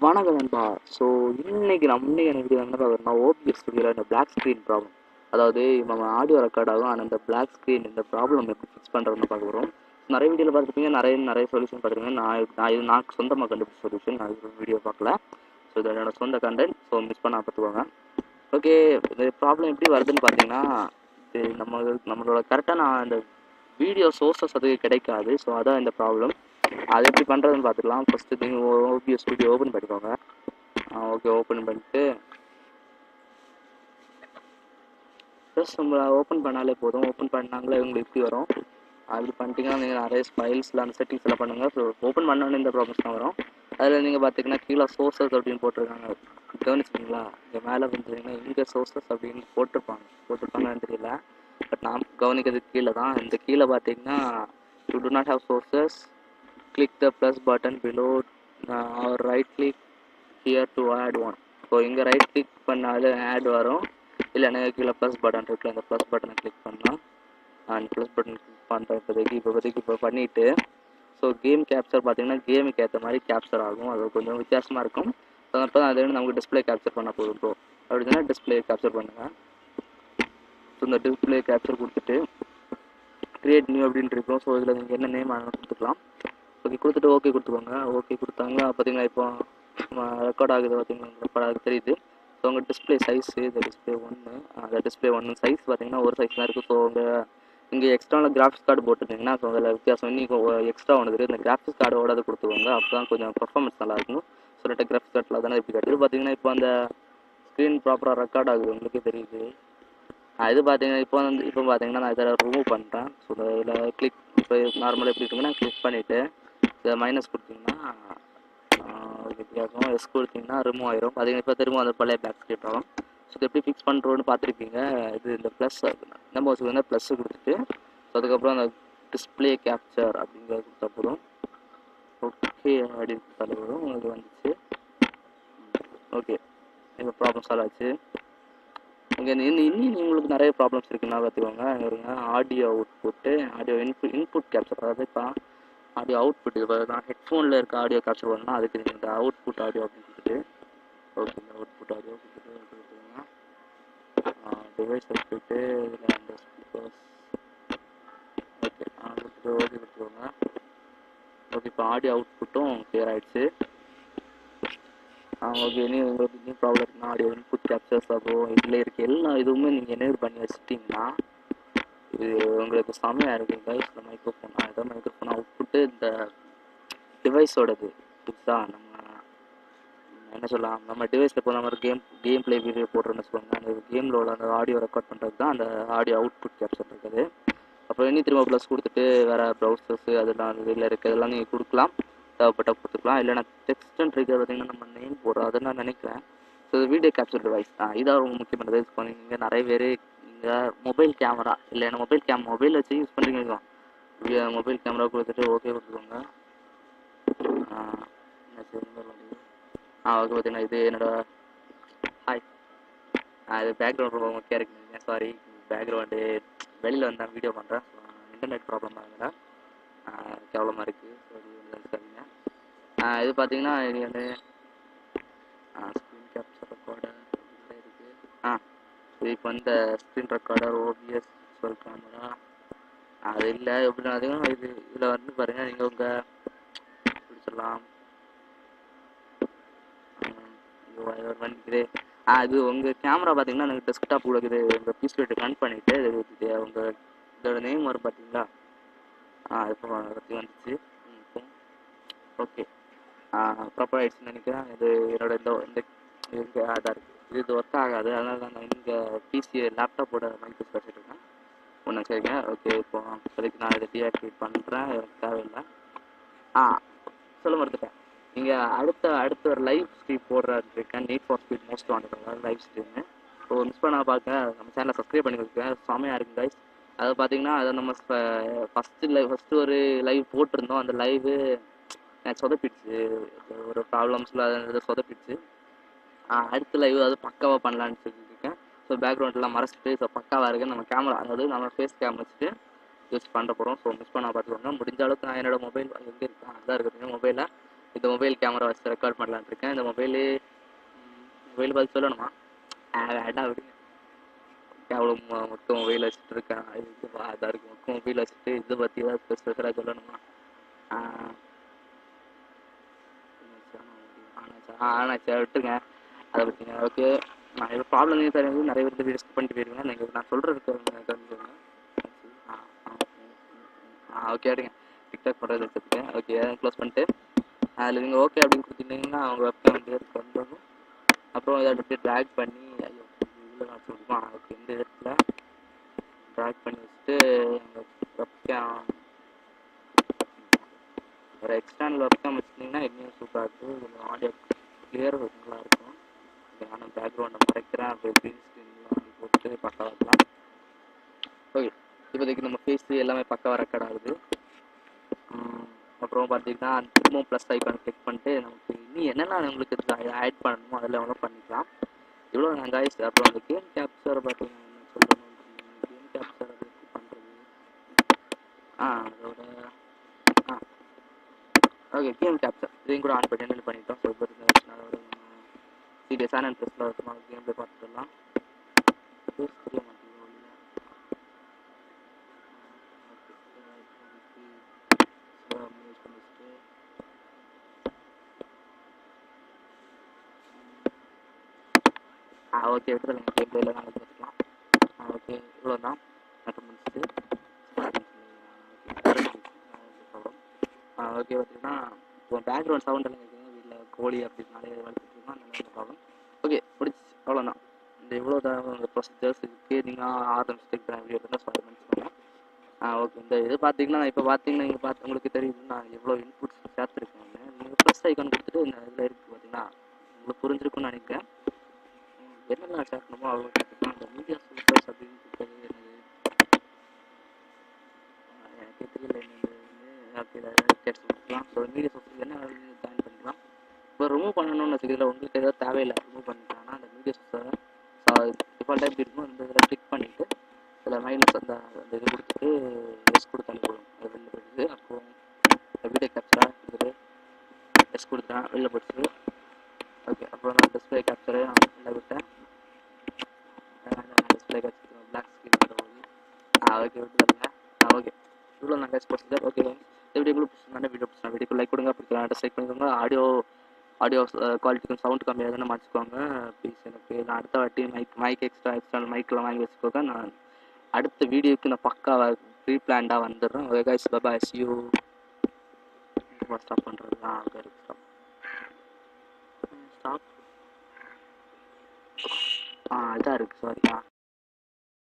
வணக்கம் நண்பா ஸோ இன்னைக்கு நம்ம இன்னைக்கு எனக்கு வீடியோ என்ன பார்க்குறோம்னா ஓபிஎஸ் ஸ்டுடியோவில் இந்த பிளாக் ஸ்க்ரீன் ப்ராப்ளம் அதாவது நம்ம ஆடியோ ரெக்கார்ட் ஆகும் ஆனால் இந்த பிளாக் ஸ்க்ரீன் இந்த ப்ராப்ளம் எப்படி ஃபிக்ஸ் பண்ணுறதுன்னு பார்க்க போகிறோம் நிறைய வீடியோவில் பார்த்துருப்பீங்க நிறைய நிறைய சொல்யூஷன் பார்த்துருக்கீங்க நான் நான் இது நான் சொந்தமாக கண்டுபிடிச்ச சொல்யூஷன் நான் இது வீடியோ பார்க்கல ஸோ இது என்னோட சொந்த கண்டென்ட் ஸோ மிஸ் பண்ண பார்த்துக்கோங்க ஓகே இந்த ப்ராப்ளம் எப்படி வருதுன்னு பார்த்தீங்கன்னா இது நம்ம நம்மளோட கரெக்டாக நான் இந்த வீடியோ சோர்ஸஸ் அதுக்கு கிடைக்காது ஸோ அதான் இந்த ப்ராப்ளம் அது எப்படி பண்ணுறதுன்னு பார்த்துக்கலாம் ஃபஸ்ட்டு நீங்கள் ஓபிஎஸ் ஸ்டுடியோ ஓப்பன் பண்ணிக்கோங்க ஓகே ஓப்பன் பண்ணிட்டு ப்ளஸ் நம்ம ஓப்பன் பண்ணாலே போதும் ஓப்பன் பண்ணாங்களே உங்களுக்கு இப்படி வரும் அப்படி பண்ணிட்டீங்கன்னா நீங்கள் நிறைய ஃபைல்ஸில் அந்த செட்டிங்ஸ் எல்லாம் பண்ணுங்கள் ஸோ ஓப்பன் பண்ணோன்னே இந்த ப்ராப்ளம்ஸ் தான் வரும் அதில் நீங்கள் பார்த்தீங்கன்னா கீழே சோர்சஸ் அப்படின்னு போட்டிருக்காங்க கவனிச்சிங்களா இங்கே மேலே வந்துட்டீங்கன்னா இங்கே சோர்சஸ் அப்படின்னு போட்டிருப்பாங்க போட்டிருப்பாங்கன்னு தெரியல பட் நான் கவனிக்கிறது கீழே தான் இந்த கீழே பார்த்தீங்கன்னா you do not have sources click the plus button below uh, or right click here to add one so இங்கே ரைட் கிளிக் பண்ணாலும் ஆட் வரும் இல்லைன்னா கீழே ப்ளஸ் பட்டன் இருக்குல்ல அந்த ப்ளஸ் பட்டனை கிளிக் பண்ணால் அந்த ப்ளஸ் பட்டன் கிளிக் பண்ணுற இப்போதைக்கு இப்போதைக்கு இப்போ பண்ணிவிட்டு ஸோ கேம் கேப்சர் பார்த்தீங்கன்னா கேமுக்கு ஏற்ற மாதிரி கேப்சர் ஆகும் அது கொஞ்சம் வித்தியாசமாக இருக்கும் ஸோ அப்போ தான் அது வந்து நமக்கு டிஸ்பிளே கேப்சர் பண்ண போதும் ப்ரோ அப்படின்னா டிஸ்பிளே கேப்சர் பண்ணுங்கள் ஸோ இந்த டிஸ்பிளே கேப்சர் கொடுத்துட்டு கிரியேட் நியூ அப்படின்னு இருக்கும் ஸோ இதில் நீங்கள் என்ன நேம் ஆனாலும் கொடுத்துக்கலாம் ஓகே கொடுத்துட்டு ஓகே கொடுத்துக்கோங்க ஓகே கொடுத்தாங்க பார்த்தீங்கன்னா இப்போ ரெக்கார்ட் ஆகுது பார்த்தீங்கன்னா ரெக்கார்ட் ஆகுது தெரியுது ஸோ உங்கள் டிஸ்பிளே சைஸு இந்த டிஸ்பிளே ஒன்று அந்த டிஸ்பிளே ஒன்று சைஸ் பார்த்தீங்கன்னா ஒரு சைஸ் தான் இருக்குது ஸோ உங்கள் இங்கே எக்ஸ்ட்ராவில் கிராஃபிக்ஸ் கார்டு போட்டுருந்தீங்கன்னா ஸோ அதில் வித்தியாசம் இன்னும் எக்ஸ்ட்ரா ஒன்று இருக்குது இந்த கிராஃபிக்ஸ் கார்டோட அதை கொடுத்துக்கோங்க அப்போ தான் கொஞ்சம் பர்ஃபார்மன்ஸ் நல்லாயிருக்கும் சொல்லிட்டு கிராஃபிக்ஸ் கார்டில் தானே இப்படி காட்டுது பார்த்தீங்கன்னா இப்போ அந்த ஸ்க்ரீன் ப்ராப்பராக ரெக்கார்ட் ஆகுது உங்களுக்கே தெரியுது இது பார்த்தீங்கன்னா இப்போ வந்து இப்போ பார்த்தீங்கன்னா நான் இதில் ரிமூவ் பண்ணுறேன் ஸோ இதில் கிளிக் இப்போ நார்மலாக எப்படி இருக்குன்னா கிளிக் பண்ணிவிட்டு இதை மைனஸ் கொடுத்தீங்கன்னா வித்தியாசம் எஸ் கொடுத்தீங்கன்னா ரிமூவ் ஆயிரும் பார்த்தீங்கன்னா இப்போ திரும்ப அந்த பழைய பேக் ஸ்கிரிப்ட் ஆகும் ஸோ இது எப்படி ஃபிக்ஸ் பண்ணுறோன்னு பார்த்துருப்பீங்க இது இந்த ப்ளஸ் நம்ம வச்சுக்கோங்க ப்ளஸ்ஸு கொடுத்துட்டு ஸோ அதுக்கப்புறம் அந்த டிஸ்பிளே கேப்சர் அப்படிங்கிறது கொடுத்தா போதும் ஓகே அப்படி கொடுத்தாலே போதும் உங்களுக்கு வந்துச்சு ஓகே இப்போ ப்ராப்ளம் சால்வ் ஆச்சு இங்கே இன்னும் இன்னும் உங்களுக்கு நிறைய ப்ராப்ளம்ஸ் இருக்குன்னா பார்த்துக்கோங்க இருங்க audio output audio input input capture அதாவது இப்போ ஆடியோ அவுட்புட் இப்போ நான் ஹெட்ஃபோனில் இருக்க ஆடியோ கேப்சர் பண்ணால் அதுக்கு நீங்கள் இந்த அவுட்புட் ஆடியோ அப்படின்னு கொடுத்துட்டு ஓகே இந்த அவுட்புட் ஆடியோ கொடுத்துட்டு கொடுத்துருங்க டிவைஸ் போயிட்டு இதில் அந்த ஸ்பீக்கர்ஸ் ஓகே கொடுத்துட்டு ஓகே கொடுத்துருவாங்க ஓகே இப்போ ஆடியோ அவுட்புட்டும் கிளியர் ஆகிடுச்சு ஓகே இனி உங்களுக்கு இன்னும் ப்ராப்ளம் இருக்குன்னா ஆடியோ இன்புட் கேப்சர்ஸ் அப்போ இதில் இருக்க எல்லா இதுவுமே நீங்கள் என்ன பண்ணி வச்சுட்டிங்கன்னா இது உங்களுக்கு செமையாக இருக்குது கைஸ் இந்த மைக்ரோஃபோன் அதான் மைக்ரோஃபோன் அவுட்புட்டு இந்த டிவைஸோடது இதுதான் நம்ம என்ன சொல்லலாம் நம்ம டிவைஸில் இப்போ நம்ம கேம் கேம் ப்ளே வீடியோ போடுறோன்னு வச்சுக்கோங்க அந்த கேமில் உள்ள அந்த ஆடியோ ரெக்கார்ட் பண்ணுறது தான் அந்த ஆடியோ அவுட்புட் கேப்சர் இருக்குது அப்புறம் இனி திரும்ப ப்ளஸ் கொடுத்துட்டு வேறு ப்ரௌசர்ஸு அதெல்லாம் அந்த இதில் இருக்குது அதெல்லாம் நீங்கள் கொடுக்கலாம் தேவைப்பட்டால் கொடுத்துக்கலாம் இல்லைனா டெக்ஸ்ட் ட்ரிகர் பார்த்தீங்கன்னா நம்ம நேம் போடுறோம் அதை நான் நினைக்கிறேன் ஸோ வீடியோ கேப்சர் டிவைஸ் தான் இதான் ரொம்ப முக்கியமானது யூஸ் பண்ணி நிறைய பேர் நீங்கள் மொபைல் கேமரா இல்லைன்னா மொபைல் கேம் மொபைல் வச்சு யூஸ் பண்ணுறீங்க மொபைல் கேமரா கொடுத்துட்டு ஓகே கொடுத்துக்கோங்க ஆ ஓகே பார்த்தீங்கன்னா இது என்னோட ஹாய் இது பேக்ரவுண்ட் ரொம்ப முக்கியம் இருக்குங்க சாரி பேக்ரவுண்டு வெளியில் வந்தால் வீடியோ பண்ணுறேன் இன்டர்நெட் ப்ராப்ளம் ஆகுங்க கேவலமாக இருக்குது சரிங்க இது பார்த்தீங்கன்னா இது வந்து ஸ்க்ரீன் கேப்சர் ரெக்கார்டர் இருக்குது ஆ இது இப்போ இந்த ஸ்க்ரீன் ரெக்கார்டர் ஓபிஎஸ் சொல் கேமரா அது இல்லை எப்படின்னா அதிகம் இது இதில் வந்து பாருங்கள் நீங்கள் உங்கள் எப்படி சொல்லலாம் வந்துக்குது ஆ இது உங்கள் கேமரா பார்த்தீங்கன்னா எனக்கு டெஸ்க்டாப் கொடுக்குது உங்கள் பீஸ்லேட்டு கன் பண்ணிவிட்டு இது உங்கள் இதோட நேம் வரும் பார்த்தீங்களா ஆ இப்போ பற்றி வந்துச்சு இப்போ ஓகே ப்ராப்பர் ஆகிடுச்சுன்னு நினைக்கிறேன் இது என்னோட இந்த இந்த இங்கே அதான் இருக்குது இது இது ஒர்க் ஆகாது அதனால தான் நான் இங்கே பிசி லேப்டாப்போட மைக் யூஸ் வச்சுட்டு இருக்கேன் ஒன்று சரிங்க ஓகே இப்போ இப்போதைக்கு நான் இதை டீஆக்டிவேட் பண்ணுறேன் எனக்கு தேவையில்லை ஆ சொல்ல மறுத்துட்டேன் நீங்கள் அடுத்த அடுத்த ஒரு லைவ் ஸ்ட்ரீம் போடுறாரு இருக்கேன் Need for Speed Most Wanted live stream so miss பண்ண பார்க்க நம்ம சேனலை சப்ஸ்கிரைப் பண்ணி வச்சுருக்கேன் செமையாக இருக்குது கைஸ் அதை பார்த்தீங்கன்னா அதை நம்ம ஃபஸ்ட்டு லைவ் ஃபஸ்ட்டு ஒரு லைவ் போட்டிருந்தோம் அந்த லைவு எனக்கு சொதப்பிடுச்சு ஒரு ப்ராப்ளம்ஸில் அது சொதப்பிடுச்சு அடுத்த லைவ் அது பக்காவாக பண்ணலான்னு சொல்லியிருக்கேன் ஸோ பேக்ரவுண்ட்லாம் மறைச்சிட்டு ஸோ பக்காவாக இருக்குது நம்ம கேமரா அதாவது நம்ம ஃபேஸ் கேமரா வச்சுட்டு யூஸ் பண்ண போகிறோம் ஸோ மிஸ் பண்ண பார்த்துக்கோங்க முடிஞ்ச அளவுக்கு நான் என்னோட மொபைல் எங்கே இருக்கேன் அதான் இருக்குது மொபைலில் இந்த மொபைல் கேமரா வச்சு ரெக்கார்ட் பண்ணலான்னு இருக்கேன் இந்த மொபைலு மொபைல் பார்த்து சொல்லணுமா வேண்டாம் விடுங்க அவ்வளோ மொக்க மொபைல் வச்சுட்டு இருக்கேன் இது அதாக இருக்கு மொக்க மொபைல் வச்சுட்டு இதை பற்றி ஏதாவது ஸ்பெஷலாக சொல்லணுமா ஆனாச்சா விட்டுருங்க அதை பற்றிங்க ஓகே நான் இது ப்ராப்ளம் தெரிஞ்சு நிறைய பேர் வீடியோ ஸ்கிப் பண்ணிட்டு போயிருங்க நீங்கள் நான் சொல்கிறதுக்கு தெரிஞ்சுக்கோங்க ஆ ஆ ஓகே எடுங்க டிக்டாக் பண்ணுறது வச்சுருக்கேன் ஓகே க்ளோஸ் பண்ணிட்டு அதில் நீங்கள் ஓகே அப்படின்னு கொடுத்துட்டீங்கன்னா அவங்க வெப்கேம் வந்து இருக்கு வந்துடும் அப்புறம் இதை அப்படியே ட்ராக் பண்ணி ஐயோ இதில் நான் சொல்லுமா ஓகே இந்த இடத்துல ட்ராக் பண்ணி வச்சுட்டு வெப்கேம் ஒரு எக்ஸ்டர்னல் வெப்கேம் வச்சுருந்தீங்கன்னா இன்னும் சூப்பராக இருக்கும் இதில் ஆடியோ கிளியர் நல்லா இருக்கும் நானும் பேக்ரவுண்டை மறைக்கிறேன் அப்படியே க்ரீன் ஸ்க்ரீன்லாம் போட்டு பக்காவாக இருக்கலாம் ஓகே இப்போதைக்கு நம்ம ஃபேஸ் எல்லாமே பக்காவாக ரெக்கார்ட் ஆகுது அப்புறம் பார்த்தீங்கன்னா திரும்பவும் ப்ளஸ் ஐக்கான் கிளிக் பண்ணிட்டு நமக்கு இன்னும் என்னென்ன உங்களுக்கு ஆட் பண்ணணுமோ அதில் ஒன்றும் பண்ணிக்கலாம் இவ்வளோ நான் காய்ஸ் அப்புறம் அந்த கேம் கேப்சர் பார்த்தீங்கன்னா என்ன சொல்லணும் கேம் கேப்சர் அது எப்படி பண்ணுறது ஆ அதோட ஆ ஓகே கேம் கேப்சர் இதையும் கூட ஆன் பண்ணி என்ன பண்ணிட்டோம் ஸோ இப்போ இருந்துச்சுன்னா அதோட சீரியஸான இன்ட்ரெஸ்ட்டில் இருக்கும் கேம் போய் பார்த்துடலாம் பேச தெரிய மாட்டேங்குது ஒழுங்கா. ஆ ஓகே விட்டுருங்க கேம் பிளேல நாங்கள் பார்த்துக்கலாம் ஆ ஓகே இவ்வளோ தான் மட்டும் முடிச்சுட்டு ஆ ஓகே பார்த்தீங்கன்னா இப்போ பேக்ரவுண்ட் சவுண்ட் எல்லாம் கேட்குங்க வீட்டில் கோழி அப்படின்னாலே வளர்த்துட்டு இருக்கோம் அந்த மாதிரி ப்ராப்ளம் ஓகே முடிச்சு அவ்வளோதான் இந்த இவ்வளோ தான் ப்ரொசீஜர்ஸ் இருக்குது நீங்கள் ஆரம்பிச்சுட்டு வீடியோ இருந்தால் சாரி பண்ணிச்சுக்கோங்க ஆ ஓகே இந்த இது பார்த்தீங்கன்னா இப்போ பார்த்தீங்கன்னா நீங்கள் பார்த்து உங்களுக்கு தெரியுது நான் எவ்வளோ இன்புட்ஸ் சேர்த்துருக்கேன் நீங்கள் ப்ளஸ் ஐக்கான் கொடுத்துட்டு இந்த இதில் இருக்குது பார்த்தீங்கன்னா உங்களுக்கு புரிஞ்சிருக்கும்னு நினைக்கிறேன் ம், என்னெல்லாம் சேர்க்கணுமோ அவ்வளோ சேர்த்துக்கலாம் அந்த மீடியா சூப்பர்ஸ் அப்படின்னு கொடுத்தது என்னது ஆ, எனக்கே தெரியல என்னது ஓகே கேட்டு கொடுக்கலாம் ஸோ மீடியா சோர்ஸ் என்ன ஜாயின் பண்ணிக்கலாம் இப்போ ரிமூவ் பண்ணணும்னு வச்சுக்கிறதுல உங்களுக்கு ஏதாவது தேவையில்லை ரிமூவ் பண்ணிட்டாங்கன்னா அந்த மீடியா சோர்ஸை டிஃபால்ட்டாக எப்படி இருக்கும் இந்த இதில் கிளிக் பண்ணிவிட்டு இதில் மைனஸ் அந்த அந்த இது கொடுத்துட்டு எஸ் கொடுத்து அனுப்பிவிடும் அது வெளில போயிடுது அப்புறம் வீடியோ கேப்சராக கொடுத்துட்டு எஸ் கொடுத்தேன் வெளில போயிடுச்சு ஓகே அப்புறம் நான் டிஸ்பிளே கேப்சரு நான் வெளில விட்டேன் டிஸ்பிளே கேப்சர் பிளாக் ஸ்க்ரீன் வந்த போது ஆ ஓகே விட்டுருங்க ஆ ஓகே இவ்வளோ நான் கேஸ் ப்ரொசீஜர் ஓகே இந்த வீடியோ பிடிச்சிருந்தா வீடியோ பிடிச்சிருந்தா வீடியோக்கு லைக் கொடுங்க பிடிக்கலாம் லைக் பண்ணிக்கோங்க ஆடியோ ஆடியோ குவாலிட்டிக்கும் சவுண்ட் கம்மியாக தானே மாற்றிக்கோங்க ப்ளீஸ் எனக்கு நான் அடுத்த வாட்டி மைக் மைக் எக்ஸ்ட்ரா எக்ஸ்ட்ரா மைக்கெலாம் வாங்கி வச்சுக்கோங்க நான் அடுத்த வீடியோக்கு நான் பக்காவாக ப்ரீ பிளான்டாக வந்துடுறேன் okay guys bye bye you stop பண்ணுறது தான் அங்கே இருக்கு ஸ்டாப் ஸ்டாப் ஆ இதாக இருக்குது சாரி ஆ